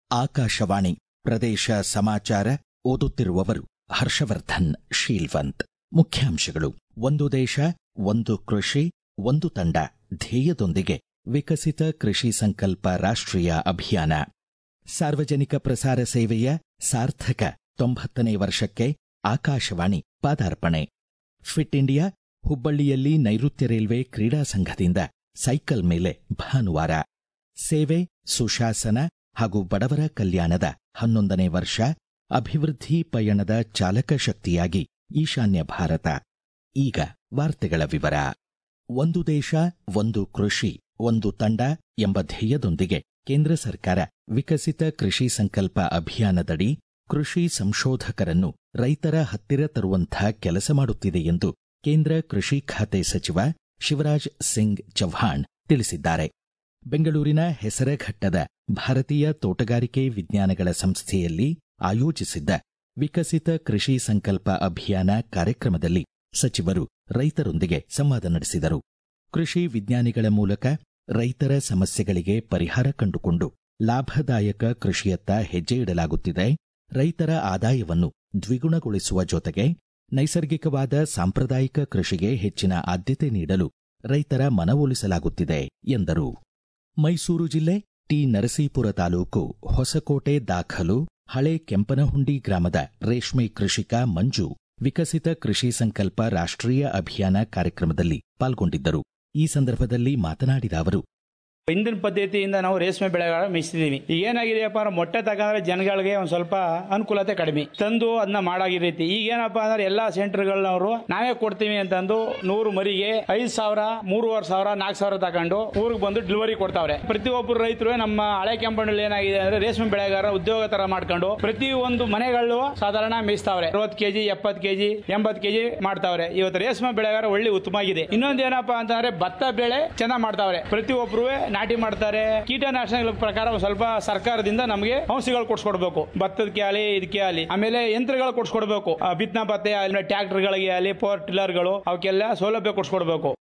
ಆಕಾಶವಾಣಿ ಪ್ರದೇಶ ಸಮಾಚಾರ ಓದುತ್ತಿರುವವರು ಹರ್ಷವರ್ಧನ್ ಶೀಲ್ವಂತ್ ಮುಖ್ಯಾಂಶಗಳು ಒಂದು ದೇಶ ಒಂದು ಕೃಷಿ ಒಂದು ತಂಡ ಧ್ಯೇಯದೊಂದಿಗೆ ವಿಕಸಿತ ಕೃಷಿ ಸಂಕಲ್ಪ ರಾಷ್ಟ್ರೀಯ ಅಭಿಯಾನ ಸಾರ್ವಜನಿಕ ಪ್ರಸಾರ ಸೇವೆಯ ಸಾರ್ಥಕ ತೊಂಬತ್ತನೇ ವರ್ಷಕ್ಕೆ ಆಕಾಶವಾಣಿ ಪಾದಾರ್ಪಣೆ ಫಿಟ್ ಇಂಡಿಯಾ ಹುಬ್ಬಳ್ಳಿಯಲ್ಲಿ ನೈಋತ್ಯ ರೈಲ್ವೆ ಕ್ರೀಡಾ ಸಂಘದಿಂದ ಸೈಕಲ್ ಮೇಲೆ ಭಾನುವಾರ ಸೇವೆ ಸುಶಾಸನ ಹಾಗೂ ಬಡವರ ಕಲ್ಯಾಣದ ಹನ್ನೊಂದನೇ ವರ್ಷ ಅಭಿವೃದ್ಧಿ ಪಯಣದ ಚಾಲಕ ಶಕ್ತಿಯಾಗಿ ಈಶಾನ್ಯ ಭಾರತ ಈಗ ವಾರ್ತೆಗಳ ವಿವರ ಒಂದು ದೇಶ ಒಂದು ಕೃಷಿ ಒಂದು ತಂಡ ಎಂಬ ಧ್ಯೇಯದೊಂದಿಗೆ ಕೇಂದ್ರ ಸರ್ಕಾರ ವಿಕಸಿತ ಕೃಷಿ ಸಂಕಲ್ಪ ಅಭಿಯಾನದಡಿ ಕೃಷಿ ಸಂಶೋಧಕರನ್ನು ರೈತರ ಹತ್ತಿರ ತರುವಂಥ ಕೆಲಸ ಮಾಡುತ್ತಿದೆ ಎಂದು ಕೇಂದ್ರ ಕೃಷಿ ಖಾತೆ ಸಚಿವ ಶಿವರಾಜ್ ಸಿಂಗ್ ಚೌಹಾಣ್ ತಿಳಿಸಿದ್ದಾರೆ ಬೆಂಗಳೂರಿನ ಹೆಸರಘಟ್ಟದ ಭಾರತೀಯ ತೋಟಗಾರಿಕೆ ವಿಜ್ಞಾನಗಳ ಸಂಸ್ಥೆಯಲ್ಲಿ ಆಯೋಜಿಸಿದ್ದ ವಿಕಸಿತ ಕೃಷಿ ಸಂಕಲ್ಪ ಅಭಿಯಾನ ಕಾರ್ಯಕ್ರಮದಲ್ಲಿ ಸಚಿವರು ರೈತರೊಂದಿಗೆ ಸಂವಾದ ನಡೆಸಿದರು ಕೃಷಿ ವಿಜ್ಞಾನಿಗಳ ಮೂಲಕ ರೈತರ ಸಮಸ್ಯೆಗಳಿಗೆ ಪರಿಹಾರ ಕಂಡುಕೊಂಡು ಲಾಭದಾಯಕ ಕೃಷಿಯತ್ತ ಹೆಜ್ಜೆ ಇಡಲಾಗುತ್ತಿದೆ ರೈತರ ಆದಾಯವನ್ನು ದ್ವಿಗುಣಗೊಳಿಸುವ ಜೊತೆಗೆ ನೈಸರ್ಗಿಕವಾದ ಸಾಂಪ್ರದಾಯಿಕ ಕೃಷಿಗೆ ಹೆಚ್ಚಿನ ಆದ್ಯತೆ ನೀಡಲು ರೈತರ ಮನವೊಲಿಸಲಾಗುತ್ತಿದೆ ಎಂದರು ಮೈಸೂರು ಜಿಲ್ಲೆ ಟಿ ನರಸೀಪುರ ತಾಲೂಕು ಹೊಸಕೋಟೆ ದಾಖಲು ಹಳೆ ಕೆಂಪನಹುಂಡಿ ಗ್ರಾಮದ ರೇಷ್ಮೆ ಕೃಷಿಕ ಮಂಜು ವಿಕಸಿತ ಕೃಷಿ ಸಂಕಲ್ಪ ರಾಷ್ಟ್ರೀಯ ಅಭಿಯಾನ ಕಾರ್ಯಕ್ರಮದಲ್ಲಿ ಪಾಲ್ಗೊಂಡಿದ್ದರು ಈ ಸಂದರ್ಭದಲ್ಲಿ ಮಾತನಾಡಿದ ಅವರು ಹಿಂದಿನ ಪದ್ಧತಿಯಿಂದ ನಾವು ರೇಷ್ಮೆ ಬೆಳೆಗಳ ಮಿಸ್ತಿದೀವಿ ಈಗ ಏನಾಗಿದೆಯಪ್ಪ ಅಂದ್ರೆ ಮೊಟ್ಟೆ ತಗೊಂಡ್ರೆ ಜನಗಳಿಗೆ ಒಂದ್ ಸ್ವಲ್ಪ ಅನುಕೂಲತೆ ಕಡಿಮೆ ತಂದು ಅದನ್ನ ಮಾಡಾಗಿರೋ ರೀತಿ ಈಗ ಏನಪ್ಪ ಅಂದ್ರೆ ಎಲ್ಲಾ ಸೆಂಟರ್ಗಳವರು ನಾವೇ ಕೊಡ್ತೀವಿ ಅಂತಂದು ನೂರು ಮರಿಗೆ ಐದ್ ಸಾವಿರ ಮೂರುವರೆ ಸಾವಿರ ನಾಲ್ಕು ಸಾವಿರ ತಗೊಂಡು ಊರಿಗೆ ಬಂದು ಡೆಲಿವರಿ ಕೊಡ್ತಾವ್ರೆ ಪ್ರತಿಯೊಬ್ಬರು ರೈತರು ನಮ್ಮ ಹಳೆ ಕೆಂಪಣ್ಣಲ್ಲಿ ಏನಾಗಿದೆ ಅಂದ್ರೆ ರೇಷ್ಮೆ ಬೆಳೆಗಾರ ಉದ್ಯೋಗ ತರ ಮಾಡ್ಕೊಂಡು ಪ್ರತಿ ಒಂದು ಮನೆಗಳು ಸಾಧಾರಣ ಮೇಯಿಸ್ತಾವ್ರೆ ಅರವತ್ತು ಕೆಜಿ ಎಪ್ಪತ್ತು ಕೆಜಿ ಎಂಬತ್ತು ಕೆಜಿ ಮಾಡ್ತಾವ್ರೆ ಇವತ್ತು ರೇಷ್ಮೆ ಬೆಳೆಗಾರ ಒಳ್ಳೆ ಉತ್ತಮ ಆಗಿದೆ ಇನ್ನೊಂದು ಏನಪ್ಪಾ ಅಂತಂದ್ರೆ ಭತ್ತ ಬೆಳೆ ಚೆನ್ನಾಗಿ ಮಾಡ್ತಾವ್ರೆ ಪ್ರತಿಯೊಬ್ಬರು ನಾಟಿ ಮಾಡ್ತಾರೆ ಕೀಟನಾಶಕಗಳ ಪ್ರಕಾರ ಒಂದ್ ಸ್ವಲ್ಪ ಸರ್ಕಾರದಿಂದ ನಮಗೆ ಔಷಧಿಗಳು ಕೊಡ್ಸ್ಕೊಡ್ಬೇಕು ಭತ್ತದಕ್ಕೆ ಆಗಲಿ ಇದಕ್ಕೆ ಆಗಲಿ ಆಮೇಲೆ ಯಂತ್ರಗಳು ಕೊಡ್ಸ್ಕೊಡ್ಬೇಕು ಆ, ಬಿತ್ತನೆ ಭತ್ತೆ ಆಮೇಲೆ ಟ್ರ್ಯಾಕ್ಟರ್ಗಳಿಗೆ ಆಗಲಿ ಪವರ್ ಟಿಲ್ಲರ್ಗಳು ಅವಕ್ಕೆಲ್ಲ ಸೌಲಭ್ಯ ಕೊಡ್ಸ್ಕೊಡ್ಬೇಕು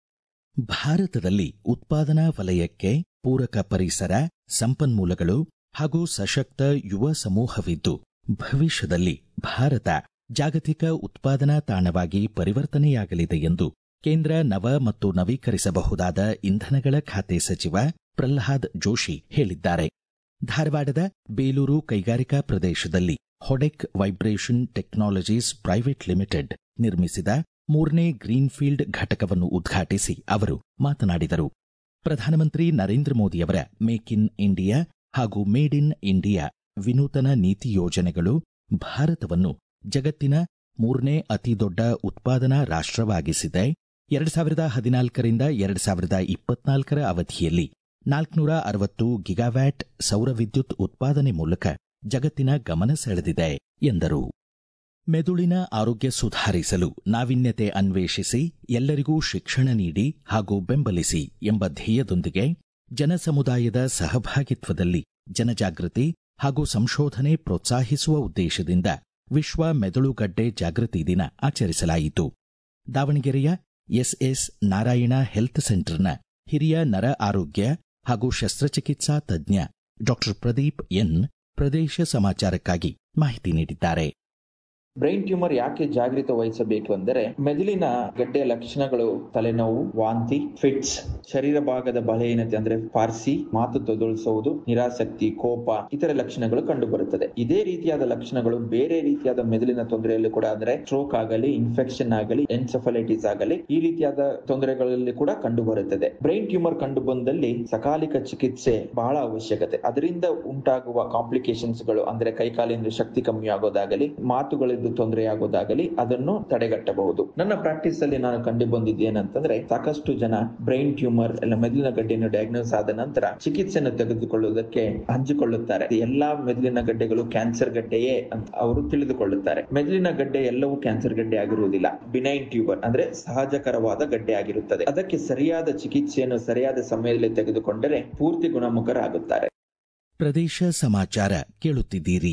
ಭಾರತದಲ್ಲಿ ಉತ್ಪಾದನಾ ವಲಯಕ್ಕೆ ಪೂರಕ ಪರಿಸರ ಸಂಪನ್ಮೂಲಗಳು ಹಾಗೂ ಸಶಕ್ತ ಯುವ ಸಮೂಹವಿದ್ದು ಭವಿಷ್ಯದಲ್ಲಿ ಭಾರತ ಜಾಗತಿಕ ಉತ್ಪಾದನಾ ತಾಣವಾಗಿ ಪರಿವರ್ತನೆಯಾಗಲಿದೆ ಎಂದು ಕೇಂದ್ರ ನವ ಮತ್ತು ನವೀಕರಿಸಬಹುದಾದ ಇಂಧನಗಳ ಖಾತೆ ಸಚಿವ ಪ್ರಹ್ಲಾದ್ ಜೋಶಿ ಹೇಳಿದ್ದಾರೆ ಧಾರವಾಡದ ಬೇಲೂರು ಕೈಗಾರಿಕಾ ಪ್ರದೇಶದಲ್ಲಿ Hodek vibration technologies private limited ನಿರ್ಮಿಸಿದ ಮೂರನೇ ಗ್ರೀನ್ಫೀಲ್ಡ್ ಘಟಕವನ್ನು ಉದ್ಘಾಟಿಸಿ ಅವರು ಮಾತನಾಡಿದರು ಪ್ರಧಾನಮಂತ್ರಿ ನರೇಂದ್ರ ಮೋದಿಯವರ ಮೇಕ್ ಇನ್ ಇಂಡಿಯಾ ಹಾಗೂ ಮೇಡ್ ಇನ್ ಇಂಡಿಯಾ ವಿನೂತನ ನೀತಿ ಯೋಜನೆಗಳು ಭಾರತವನ್ನು ಜಗತ್ತಿನ ಮೂರನೇ ಅತಿದೊಡ್ಡ ಉತ್ಪಾದನಾ ರಾಷ್ಟ್ರವಾಗಿಸಿದೆ ಎರಡು ಸಾವಿರದ ಹದಿನಾಲ್ಕರಿಂದ ಎರಡು ಸಾವಿರದ ಇಪ್ಪತ್ನಾಲ್ಕರ ಅವಧಿಯಲ್ಲಿ ನಾಲ್ಕುನೂರ ಅರವತ್ತು ಗಿಗಾವ್ಯಾಟ್ ಸೌರ ವಿದ್ಯುತ್ ಉತ್ಪಾದನೆ ಮೂಲಕ ಜಗತ್ತಿನ ಗಮನ ಸೆಳೆದಿದೆ ಎಂದರು ಮೆದುಳಿನ ಆರೋಗ್ಯ ಸುಧಾರಿಸಲು ನಾವಿನ್ಯತೆ ಅನ್ವೇಷಿಸಿ ಎಲ್ಲರಿಗೂ ಶಿಕ್ಷಣ ನೀಡಿ ಹಾಗೂ ಬೆಂಬಲಿಸಿ ಎಂಬ ಧ್ಯೇಯದೊಂದಿಗೆ ಜನಸಮುದಾಯದ ಸಹಭಾಗಿತ್ವದಲ್ಲಿ ಜನಜಾಗೃತಿ ಹಾಗೂ ಸಂಶೋಧನೆ ಪ್ರೋತ್ಸಾಹಿಸುವ ಉದ್ದೇಶದಿಂದ ವಿಶ್ವ ಮೆದುಳುಗಡ್ಡೆ ಜಾಗೃತಿ ದಿನ ಆಚರಿಸಲಾಯಿತು ದಾವಣಗೆರೆಯ ಎಸ್ಎಸ್ ನಾರಾಯಣ ಹೆಲ್ತ್ ಸೆಂಟರ್ನ ಹಿರಿಯ ನರ ಆರೋಗ್ಯ ಹಾಗೂ ಶಸ್ತ್ರಚಿಕಿತ್ಸಾ ತಜ್ಞ ಡಾಕ್ಟರ್ ಪ್ರದೀಪ್ ಎನ್ ಪ್ರದೇಶ ಸಮಾಚಾರಕ್ಕಾಗಿ ಮಾಹಿತಿ ನೀಡಿದ್ದಾರೆ ಬ್ರೈನ್ ಟ್ಯೂಮರ್ ಯಾಕೆ ಜಾಗೃತ ವಹಿಸಬೇಕು ಅಂದರೆ ಮೆದುಳಿನ ಗಡ್ಡೆಯ ಲಕ್ಷಣಗಳು ತಲೆನೋವು ವಾಂತಿ ಫಿಟ್ಸ್ ಶರೀರ ಭಾಗದ ಬಲಹೀನತೆ ಅಂದ್ರೆ ಪಾರ್ಸಿ ಮಾತು ತೊದಲಿಸುವುದು ನಿರಾಸಕ್ತಿ ಕೋಪ ಇತರ ಲಕ್ಷಣಗಳು ಕಂಡು ಬರುತ್ತದೆ ಇದೇ ರೀತಿಯಾದ ಲಕ್ಷಣಗಳು ಬೇರೆ ರೀತಿಯಾದ ಮೆದುಳಿನ ತೊಂದರೆಯಲ್ಲಿ ಕೂಡ ಅಂದ್ರೆ ಸ್ಟ್ರೋಕ್ ಆಗಲಿ ಇನ್ಫೆಕ್ಷನ್ ಆಗಲಿ ಎನ್ಸೆಫಲೈಟಿಸ್ ಆಗಲಿ ಈ ರೀತಿಯಾದ ತೊಂದರೆಗಳಲ್ಲಿ ಕೂಡ ಕಂಡು ಬರುತ್ತದೆ ಬ್ರೈನ್ ಟ್ಯೂಮರ್ ಕಂಡು ಬಂದಲ್ಲಿ ಸಕಾಲಿಕ ಚಿಕಿತ್ಸೆ ಬಹಳ ಅವಶ್ಯಕತೆ ಅದರಿಂದ ಉಂಟಾಗುವ ಕಾಂಪ್ಲಿಕೇಶನ್ಸ್ ಗಳು ಅಂದ್ರೆ ಕೈಕಾಲಿಂದ ಶಕ್ತಿ ಕಮ್ಮಿ ಆಗೋದಾಗಲಿ ಮಾತುಗಳಿಂದ ತೊಂದರೆ ಆಗೋದಾಗಲಿ ಅದನ್ನು ತಡೆಗಟ್ಟಬಹುದು ನನ್ನ ಪ್ರಾಕ್ಟೀಸ್ ಅಲ್ಲಿ ನಾನು ಕಂಡು ಬಂದಿದ್ದು ಏನಂತಂದ್ರೆ ಸಾಕಷ್ಟು ಜನ ಬ್ರೈನ್ ಟ್ಯೂಮರ್ ಎಲ್ಲ ಮೆದುಳಿನ ಗಡ್ಡೆಯನ್ನು ಡಯಾಗ್ನೋಸ್ ಆದ ನಂತರ ಚಿಕಿತ್ಸೆಯನ್ನು ತೆಗೆದುಕೊಳ್ಳುವುದಕ್ಕೆ ಹಂಚಿಕೊಳ್ಳುತ್ತಾರೆ ಎಲ್ಲಾ ಮೆದುಳಿನ ಗಡ್ಡೆಗಳು ಕ್ಯಾನ್ಸರ್ ಗಡ್ಡೆಯೇ ಅಂತ ಅವರು ತಿಳಿದುಕೊಳ್ಳುತ್ತಾರೆ ಮೆದುಳಿನ ಗಡ್ಡೆ ಎಲ್ಲವೂ ಕ್ಯಾನ್ಸರ್ ಗಡ್ಡೆ ಆಗಿರುವುದಿಲ್ಲ ಬಿನೈನ್ ಟ್ಯೂಬರ್ ಅಂದ್ರೆ ಸಹಜಕರವಾದ ಗಡ್ಡೆ ಆಗಿರುತ್ತದೆ ಅದಕ್ಕೆ ಸರಿಯಾದ ಚಿಕಿತ್ಸೆಯನ್ನು ಸರಿಯಾದ ಸಮಯದಲ್ಲಿ ತೆಗೆದುಕೊಂಡರೆ ಪೂರ್ತಿ ಗುಣಮುಖರಾಗುತ್ತಾರೆ ಪ್ರದೇಶ ಸಮಾಚಾರ ಕೇಳುತ್ತಿದ್ದೀರಿ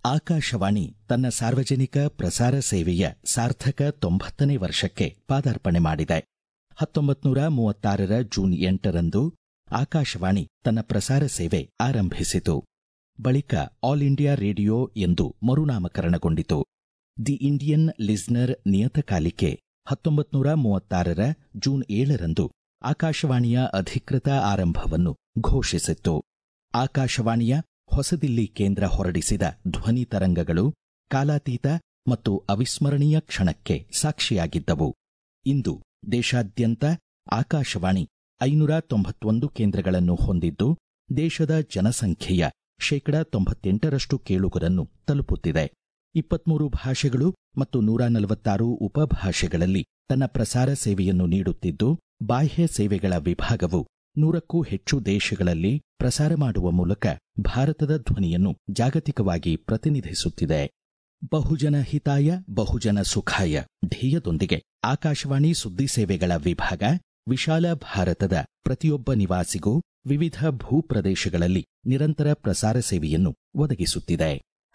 ಆಕಾಶವಾಣಿ ತನ್ನ ಸಾರ್ವಜನಿಕ ಪ್ರಸಾರ ಸೇವೆಯ ಸಾರ್ಥಕ ತೊಂಬತ್ತನೇ ವರ್ಷಕ್ಕೆ ಪಾದಾರ್ಪಣೆ ಮಾಡಿದೆ ಹತ್ತೊಂಬತ್ತು ನೂರ ಮೂವತ್ತಾರರ ಜೂನ್ ಎಂಟರಂದು ಆಕಾಶವಾಣಿ ತನ್ನ ಪ್ರಸಾರ ಸೇವೆ ಆರಂಭಿಸಿತು ಬಳಿಕ ಆಲ್ ಇಂಡಿಯಾ ರೇಡಿಯೋ ಎಂದು ಮರುನಾಮಕರಣಗೊಂಡಿತು ದಿ ಇಂಡಿಯನ್ ಲಿಸ್ನರ್ ನಿಯತಕಾಲಿಕೆ ಹತ್ತೊಂಬತ್ತು ನೂರ ಮೂವತ್ತಾರರ ಜೂನ್ ಏಳರಂದು ಆಕಾಶವಾಣಿಯ ಅಧಿಕೃತ ಆರಂಭವನ್ನು ಘೋಷಿಸಿತ್ತು ಆಕಾಶವಾಣಿಯ ಹೊಸದಿಲ್ಲಿ ಕೇಂದ್ರ ಹೊರಡಿಸಿದ ಧ್ವನಿ ತರಂಗಗಳು ಕಾಲಾತೀತ ಮತ್ತು ಅವಿಸ್ಮರಣೀಯ ಕ್ಷಣಕ್ಕೆ ಸಾಕ್ಷಿಯಾಗಿದ್ದವು ಇಂದು ದೇಶಾದ್ಯಂತ ಆಕಾಶವಾಣಿ ಐನೂರ ತೊಂಬತ್ತೊಂದು ಕೇಂದ್ರಗಳನ್ನು ಹೊಂದಿದ್ದು ದೇಶದ ಜನಸಂಖ್ಯೆಯ ಶೇಕಡ ತೊಂಬತ್ತೆಂಟರಷ್ಟು ಕೇಳುಗರನ್ನು ತಲುಪುತ್ತಿದೆ ಇಪ್ಪತ್ಮೂರು ಭಾಷೆಗಳು ಮತ್ತು ನೂರ ನಲವತ್ತಾರು ಉಪಭಾಷೆಗಳಲ್ಲಿ ತನ್ನ ಪ್ರಸಾರ ಸೇವೆಯನ್ನು ನೀಡುತ್ತಿದ್ದು ಬಾಹ್ಯ ಸೇವೆಗಳ ವಿಭಾಗವು ನೂರಕ್ಕೂ ಹೆಚ್ಚು ದೇಶಗಳಲ್ಲಿ ಪ್ರಸಾರ ಮಾಡುವ ಮೂಲಕ ಭಾರತದ ಧ್ವನಿಯನ್ನು ಜಾಗತಿಕವಾಗಿ ಪ್ರತಿನಿಧಿಸುತ್ತಿದೆ ಬಹುಜನ ಹಿತಾಯ ಬಹುಜನ ಸುಖಾಯ ಧ್ಯೇಯದೊಂದಿಗೆ ಆಕಾಶವಾಣಿ ಸುದ್ದಿ ಸೇವೆಗಳ ವಿಭಾಗ ವಿಶಾಲ ಭಾರತದ ಪ್ರತಿಯೊಬ್ಬ ನಿವಾಸಿಗೂ ವಿವಿಧ ಭೂಪ್ರದೇಶಗಳಲ್ಲಿ ನಿರಂತರ ಪ್ರಸಾರ ಸೇವೆಯನ್ನು ಒದಗಿಸುತ್ತಿದೆ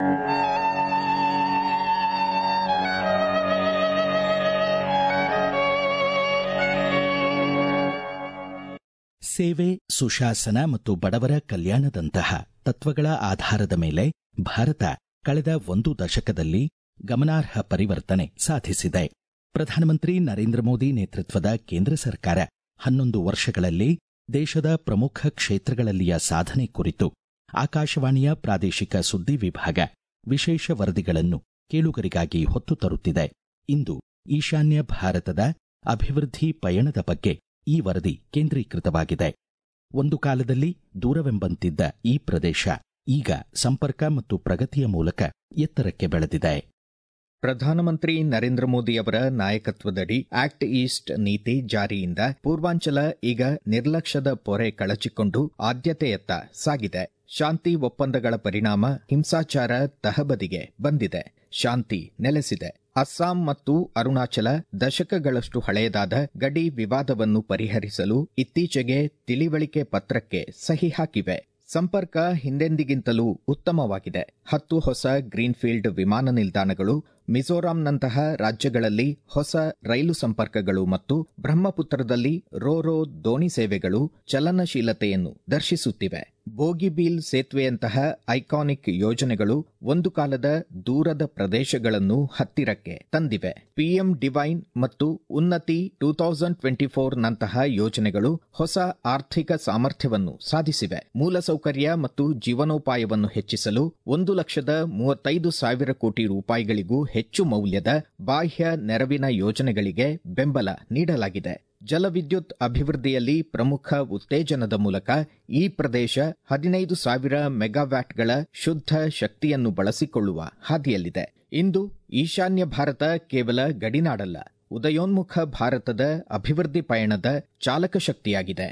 ಸೇವೆ ಸುಶಾಸನ ಮತ್ತು ಬಡವರ ಕಲ್ಯಾಣದಂತಹ ತತ್ವಗಳ ಆಧಾರದ ಮೇಲೆ ಭಾರತ ಕಳೆದ ಒಂದು ದಶಕದಲ್ಲಿ ಗಮನಾರ್ಹ ಪರಿವರ್ತನೆ ಸಾಧಿಸಿದೆ ಪ್ರಧಾನಮಂತ್ರಿ ನರೇಂದ್ರ ಮೋದಿ ನೇತೃತ್ವದ ಕೇಂದ್ರ ಸರ್ಕಾರ ಹನ್ನೊಂದು ವರ್ಷಗಳಲ್ಲಿ ದೇಶದ ಪ್ರಮುಖ ಕ್ಷೇತ್ರಗಳಲ್ಲಿಯ ಸಾಧನೆ ಕುರಿತು ಆಕಾಶವಾಣಿಯ ಪ್ರಾದೇಶಿಕ ಸುದ್ದಿ ವಿಭಾಗ ವಿಶೇಷ ವರದಿಗಳನ್ನು ಕೇಳುಗರಿಗಾಗಿ ಹೊತ್ತು ತರುತ್ತಿದೆ ಇಂದು ಈಶಾನ್ಯ ಭಾರತದ ಅಭಿವೃದ್ಧಿ ಪಯಣದ ಬಗ್ಗೆ ಈ ವರದಿ ಕೇಂದ್ರೀಕೃತವಾಗಿದೆ ಒಂದು ಕಾಲದಲ್ಲಿ ದೂರವೆಂಬಂತಿದ್ದ ಈ ಪ್ರದೇಶ ಈಗ ಸಂಪರ್ಕ ಮತ್ತು ಪ್ರಗತಿಯ ಮೂಲಕ ಎತ್ತರಕ್ಕೆ ಬೆಳೆದಿದೆ ಪ್ರಧಾನಮಂತ್ರಿ ನರೇಂದ್ರ ಮೋದಿ ಅವರ ನಾಯಕತ್ವದಡಿ ಆಕ್ಟ್ ಈಸ್ಟ್ ನೀತಿ ಜಾರಿಯಿಂದ ಪೂರ್ವಾಂಚಲ ಈಗ ನಿರ್ಲಕ್ಷ್ಯದ ಪೊರೆ ಕಳಚಿಕೊಂಡು ಆದ್ಯತೆಯತ್ತ ಸಾಗಿದೆ ಶಾಂತಿ ಒಪ್ಪಂದಗಳ ಪರಿಣಾಮ ಹಿಂಸಾಚಾರ ತಹಬದಿಗೆ ಬಂದಿದೆ ಶಾಂತಿ ನೆಲೆಸಿದೆ ಅಸ್ಸಾಂ ಮತ್ತು ಅರುಣಾಚಲ ದಶಕಗಳಷ್ಟು ಹಳೆಯದಾದ ಗಡಿ ವಿವಾದವನ್ನು ಪರಿಹರಿಸಲು ಇತ್ತೀಚೆಗೆ ತಿಳಿವಳಿಕೆ ಪತ್ರಕ್ಕೆ ಸಹಿ ಹಾಕಿವೆ ಸಂಪರ್ಕ ಹಿಂದೆಂದಿಗಿಂತಲೂ ಉತ್ತಮವಾಗಿದೆ ಹತ್ತು ಹೊಸ ಗ್ರೀನ್ಫೀಲ್ಡ್ ವಿಮಾನ ನಿಲ್ದಾಣಗಳು ಮಿಜೋರಾಂನಂತಹ ರಾಜ್ಯಗಳಲ್ಲಿ ಹೊಸ ರೈಲು ಸಂಪರ್ಕಗಳು ಮತ್ತು ಬ್ರಹ್ಮಪುತ್ರದಲ್ಲಿ ರೋರೋ ದೋಣಿ ಸೇವೆಗಳು ಚಲನಶೀಲತೆಯನ್ನು ದರ್ಶಿಸುತ್ತಿವೆ ಬೋಗಿಬೀಲ್ ಸೇತುವೆಯಂತಹ ಐಕಾನಿಕ್ ಯೋಜನೆಗಳು ಒಂದು ಕಾಲದ ದೂರದ ಪ್ರದೇಶಗಳನ್ನು ಹತ್ತಿರಕ್ಕೆ ತಂದಿವೆ ಪಿಎಂ ಡಿವೈನ್ ಮತ್ತು ಉನ್ನತಿ ಟೂ ತೌಸಂಡ್ ಟ್ವೆಂಟಿ ಫೋರ್ ನಂತಹ ಯೋಜನೆಗಳು ಹೊಸ ಆರ್ಥಿಕ ಸಾಮರ್ಥ್ಯವನ್ನು ಸಾಧಿಸಿವೆ ಮೂಲಸೌಕರ್ಯ ಮತ್ತು ಜೀವನೋಪಾಯವನ್ನು ಹೆಚ್ಚಿಸಲು ಒಂದು ಲಕ್ಷದ ಮೂವತ್ತೈದು ಸಾವಿರ ಕೋಟಿ ರೂಪಾಯಿಗಳಿಗೂ ಹೆಚ್ಚು ಮೌಲ್ಯದ ಬಾಹ್ಯ ನೆರವಿನ ಯೋಜನೆಗಳಿಗೆ ಬೆಂಬಲ ನೀಡಲಾಗಿದೆ ಜಲವಿದ್ಯುತ್ ಅಭಿವೃದ್ಧಿಯಲ್ಲಿ ಪ್ರಮುಖ ಉತ್ತೇಜನದ ಮೂಲಕ ಈ ಪ್ರದೇಶ ಹದಿನೈದು ಸಾವಿರ ಮೆಗಾವ್ಯಾಟ್ಗಳ ಶುದ್ಧ ಶಕ್ತಿಯನ್ನು ಬಳಸಿಕೊಳ್ಳುವ ಹಾದಿಯಲ್ಲಿದೆ ಇಂದು ಈಶಾನ್ಯ ಭಾರತ ಕೇವಲ ಗಡಿನಾಡಲ್ಲ ಉದಯೋನ್ಮುಖ ಭಾರತದ ಅಭಿವೃದ್ಧಿ ಪಯಣದ ಚಾಲಕ ಶಕ್ತಿಯಾಗಿದೆ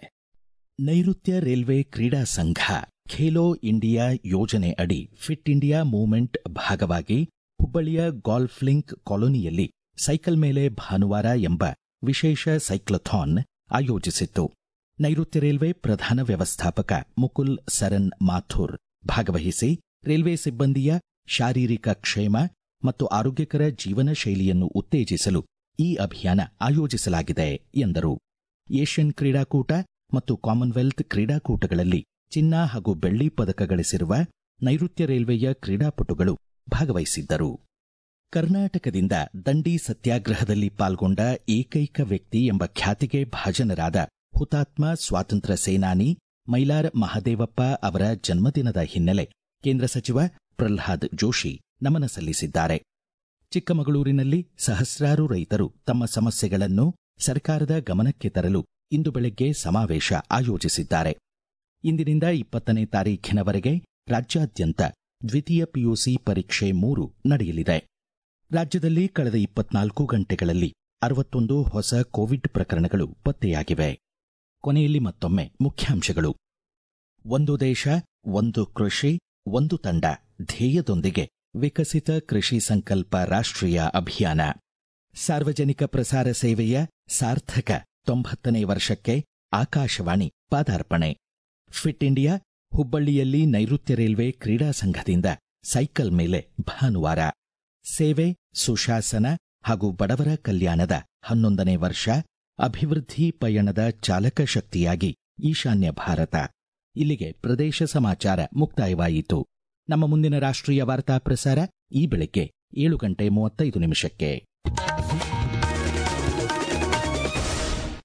ನೈಋತ್ಯ ರೈಲ್ವೆ ಕ್ರೀಡಾ ಸಂಘ ಖೇಲೋ ಇಂಡಿಯಾ ಯೋಜನೆ ಅಡಿ ಫಿಟ್ ಇಂಡಿಯಾ ಮೂವ್ಮೆಂಟ್ ಭಾಗವಾಗಿ ಹುಬ್ಬಳ್ಳಿಯ ಗಾಲ್ಫ್ ಲಿಂಕ್ ಕಾಲೋನಿಯಲ್ಲಿ ಸೈಕಲ್ ಮೇಲೆ ಭಾನುವಾರ ಎಂಬ ವಿಶೇಷ ಸೈಕ್ಲಥಾನ್ ಆಯೋಜಿಸಿತ್ತು ನೈಋತ್ಯ ರೈಲ್ವೆ ಪ್ರಧಾನ ವ್ಯವಸ್ಥಾಪಕ ಮುಕುಲ್ ಸರನ್ ಮಾಥುರ್ ಭಾಗವಹಿಸಿ ರೈಲ್ವೆ ಸಿಬ್ಬಂದಿಯ ಶಾರೀರಿಕ ಕ್ಷೇಮ ಮತ್ತು ಆರೋಗ್ಯಕರ ಜೀವನ ಶೈಲಿಯನ್ನು ಉತ್ತೇಜಿಸಲು ಈ ಅಭಿಯಾನ ಆಯೋಜಿಸಲಾಗಿದೆ ಎಂದರು ಏಷ್ಯನ್ ಕ್ರೀಡಾಕೂಟ ಮತ್ತು ಕಾಮನ್ವೆಲ್ತ್ ಕ್ರೀಡಾಕೂಟಗಳಲ್ಲಿ ಚಿನ್ನ ಹಾಗೂ ಬೆಳ್ಳಿ ಪದಕ ಗಳಿಸಿರುವ ನೈಋತ್ಯ ರೈಲ್ವೆಯ ಕ್ರೀಡಾಪಟುಗಳು ಭಾಗವಹಿಸಿದ್ದರು ಕರ್ನಾಟಕದಿಂದ ದಂಡಿ ಸತ್ಯಾಗ್ರಹದಲ್ಲಿ ಪಾಲ್ಗೊಂಡ ಏಕೈಕ ವ್ಯಕ್ತಿ ಎಂಬ ಖ್ಯಾತಿಗೆ ಭಾಜನರಾದ ಹುತಾತ್ಮ ಸ್ವಾತಂತ್ರ್ಯ ಸೇನಾನಿ ಮೈಲಾರ್ ಮಹದೇವಪ್ಪ ಅವರ ಜನ್ಮದಿನದ ಹಿನ್ನೆಲೆ ಕೇಂದ್ರ ಸಚಿವ ಪ್ರಲ್ಹಾದ್ ಜೋಶಿ ನಮನ ಸಲ್ಲಿಸಿದ್ದಾರೆ ಚಿಕ್ಕಮಗಳೂರಿನಲ್ಲಿ ಸಹಸ್ರಾರು ರೈತರು ತಮ್ಮ ಸಮಸ್ಯೆಗಳನ್ನು ಸರ್ಕಾರದ ಗಮನಕ್ಕೆ ತರಲು ಇಂದು ಬೆಳಗ್ಗೆ ಸಮಾವೇಶ ಆಯೋಜಿಸಿದ್ದಾರೆ ಇಂದಿನಿಂದ ಇಪ್ಪತ್ತನೇ ತಾರೀಖಿನವರೆಗೆ ರಾಜ್ಯಾದ್ಯಂತ ದ್ವಿತೀಯ ಪಿಯುಸಿ ಪರೀಕ್ಷೆ ಮೂರು ನಡೆಯಲಿದೆ ರಾಜ್ಯದಲ್ಲಿ ಕಳೆದ ಇಪ್ಪತ್ನಾಲ್ಕು ಗಂಟೆಗಳಲ್ಲಿ ಅರವತ್ತೊಂದು ಹೊಸ ಕೋವಿಡ್ ಪ್ರಕರಣಗಳು ಪತ್ತೆಯಾಗಿವೆ ಕೊನೆಯಲ್ಲಿ ಮತ್ತೊಮ್ಮೆ ಮುಖ್ಯಾಂಶಗಳು ಒಂದು ದೇಶ ಒಂದು ಕೃಷಿ ಒಂದು ತಂಡ ಧ್ಯೇಯದೊಂದಿಗೆ ವಿಕಸಿತ ಕೃಷಿ ಸಂಕಲ್ಪ ರಾಷ್ಟ್ರೀಯ ಅಭಿಯಾನ ಸಾರ್ವಜನಿಕ ಪ್ರಸಾರ ಸೇವೆಯ ಸಾರ್ಥಕ ತೊಂಬತ್ತನೇ ವರ್ಷಕ್ಕೆ ಆಕಾಶವಾಣಿ ಪಾದಾರ್ಪಣೆ ಫಿಟ್ ಇಂಡಿಯಾ ಹುಬ್ಬಳ್ಳಿಯಲ್ಲಿ ನೈಋತ್ಯ ರೈಲ್ವೆ ಕ್ರೀಡಾ ಸಂಘದಿಂದ ಸೈಕಲ್ ಮೇಲೆ ಭಾನುವಾರ ಸೇವೆ ಸುಶಾಸನ ಹಾಗೂ ಬಡವರ ಕಲ್ಯಾಣದ ಹನ್ನೊಂದನೇ ವರ್ಷ ಅಭಿವೃದ್ಧಿ ಪಯಣದ ಚಾಲಕ ಶಕ್ತಿಯಾಗಿ ಈಶಾನ್ಯ ಭಾರತ ಇಲ್ಲಿಗೆ ಪ್ರದೇಶ ಸಮಾಚಾರ ಮುಕ್ತಾಯವಾಯಿತು ನಮ್ಮ ಮುಂದಿನ ರಾಷ್ಟ್ರೀಯ ವಾರ್ತಾ ಪ್ರಸಾರ ಈ ಬೆಳಗ್ಗೆ ಏಳು ಗಂಟೆ ಮೂವತ್ತೈದು ನಿಮಿಷಕ್ಕೆ